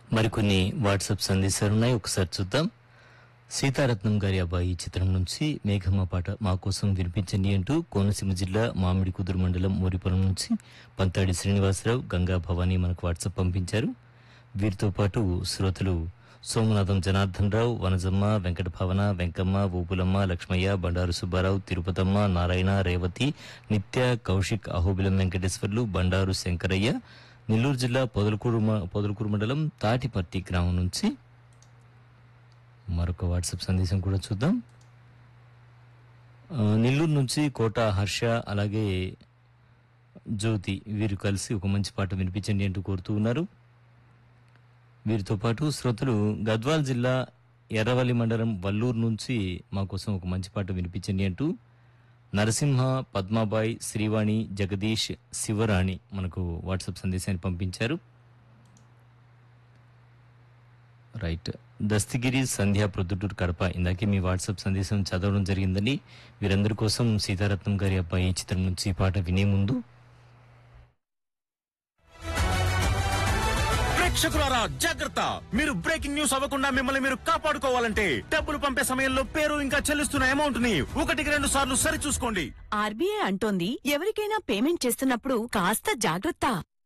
మరికొన్ని వాట్సాప్ సందేశాలు ఉన్నాయి ఒకసారి చూద్దాం సీతారత్నం గారి అబ్బాయి చిత్రం నుంచి మేఘమ్మ పాట మా కోసం వినిపించండి అంటూ కోనసీమ జిల్లా మామిడి కుదురు మండలం మోరిపురం నుంచి పంతాడి శ్రీనివాసరావు గంగా భవానీ మనకు వాట్సాప్ పంపించారు వీరితో పాటు శ్రోతలు సోమనాథం జనార్దన్ రావు వనజమ్మ వెంకట భవన వెంకమ్మ ఊపులమ్మ లక్ష్మయ్య బండారు సుబ్బారావు తిరుపతమ్మ నారాయణ రేవతి నిత్య కౌశిక్ అహోబిలం వెంకటేశ్వర్లు బండారు శంకరయ్య నెల్లూరు జిల్లా పొదలకూరు మ- పొదలకూరు మండలం తాటిపర్తి గ్రామం నుంచి మరొక వాట్సాప్ సందేశం కూడా చూద్దాం ఆ, నెల్లూరు నుంచి కోట హర్ష అలాగే జ్యోతి వీరు కలిసి ఒక మంచి పాట వినిపించండి అంటూ కోరుతూ ఉన్నారు వీరితో పాటు శ్రోతలు గద్వాల్ జిల్లా ఎర్రవల్లి మండలం వల్లూరు నుంచి మా కోసం ఒక మంచి పాట వినిపించండి అంటూ నరసింహ పద్మాబాయ్ శ్రీవాణి జగదీష్ శివరాణి మనకు వాట్సాప్ సందేశాన్ని పంపించారు రైట్ దస్తగిరి సంధ్య ప్రొద్దుటూరు కడప ఇందాకే మీ వాట్సాప్ సందేశం చదవడం జరిగిందండి వీరందరి కోసం సీతారత్నం గారి అబ్బాయి చిత్రం నుంచి ఈ పాట వినే ముందు ప్రేక్షకులారా జాగ్రత్త మీరు బ్రేకింగ్ న్యూస్ అవ్వకుండా మిమ్మల్ని మీరు కాపాడుకోవాలంటే డబ్బులు పంపే సమయంలో పేరు ఇంకా చెల్లిస్తున్న అమౌంట్ ని ఒకటికి రెండు సార్లు సరి చూసుకోండి ఆర్బీఐ అంటోంది ఎవరికైనా పేమెంట్ చేస్తున్నప్పుడు కాస్త జాగ్రత్త